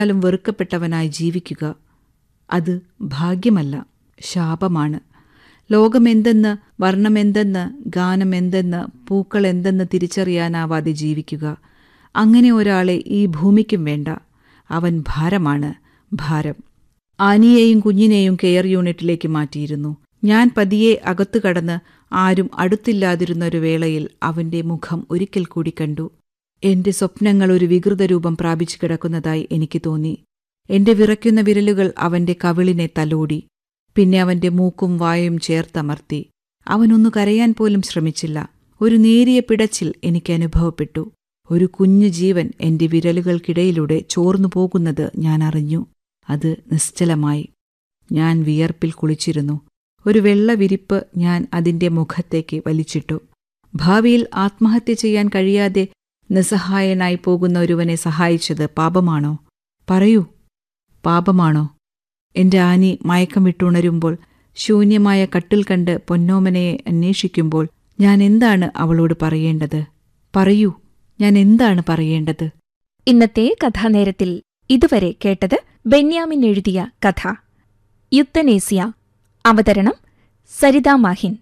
ാലും വെറുക്കപ്പെട്ടവനായി ജീവിക്കുക അത് ഭാഗ്യമല്ല ശാപമാണ് ലോകമെന്തെന്ന് വർണ്ണമെന്തെന്ന് ഗാനമെന്തെന്ന് പൂക്കൾ എന്തെന്ന് തിരിച്ചറിയാനാവാതെ ജീവിക്കുക അങ്ങനെ ഒരാളെ ഈ ഭൂമിക്കും വേണ്ട അവൻ ഭാരമാണ് ഭാരം ആനിയെയും കുഞ്ഞിനെയും കെയർ യൂണിറ്റിലേക്ക് മാറ്റിയിരുന്നു ഞാൻ പതിയെ അകത്തു കടന്ന് ആരും അടുത്തില്ലാതിരുന്ന ഒരു വേളയിൽ അവന്റെ മുഖം ഒരിക്കൽ കൂടി കണ്ടു എന്റെ സ്വപ്നങ്ങൾ ഒരു വികൃത രൂപം പ്രാപിച്ചു കിടക്കുന്നതായി എനിക്ക് തോന്നി എന്റെ വിറയ്ക്കുന്ന വിരലുകൾ അവന്റെ കവിളിനെ തലോടി പിന്നെ അവന്റെ മൂക്കും വായും ചേർത്തമർത്തി അവനൊന്നു കരയാൻ പോലും ശ്രമിച്ചില്ല ഒരു നേരിയ പിടച്ചിൽ എനിക്ക് അനുഭവപ്പെട്ടു ഒരു കുഞ്ഞു ജീവൻ എന്റെ വിരലുകൾക്കിടയിലൂടെ ചോർന്നു പോകുന്നത് ഞാൻ അറിഞ്ഞു അത് നിശ്ചലമായി ഞാൻ വിയർപ്പിൽ കുളിച്ചിരുന്നു ഒരു വെള്ള വിരിപ്പ് ഞാൻ അതിന്റെ മുഖത്തേക്ക് വലിച്ചിട്ടു ഭാവിയിൽ ആത്മഹത്യ ചെയ്യാൻ കഴിയാതെ നിസ്സഹായനായി പോകുന്ന ഒരുവനെ സഹായിച്ചത് പാപമാണോ പറയൂ പാപമാണോ എന്റെ ആനി മയക്കം വിട്ടുണരുമ്പോൾ ശൂന്യമായ കട്ടിൽ കണ്ട് പൊന്നോമനയെ അന്വേഷിക്കുമ്പോൾ ഞാൻ എന്താണ് അവളോട് പറയേണ്ടത് പറയൂ ഞാൻ എന്താണ് പറയേണ്ടത് ഇന്നത്തെ കഥാനേരത്തിൽ ഇതുവരെ കേട്ടത് ബെന്യാമിൻ എഴുതിയ കഥ യുത്തനേസിയ അവതരണം സരിത മാഹിൻ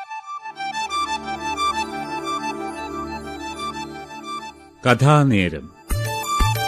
കഥാനേരം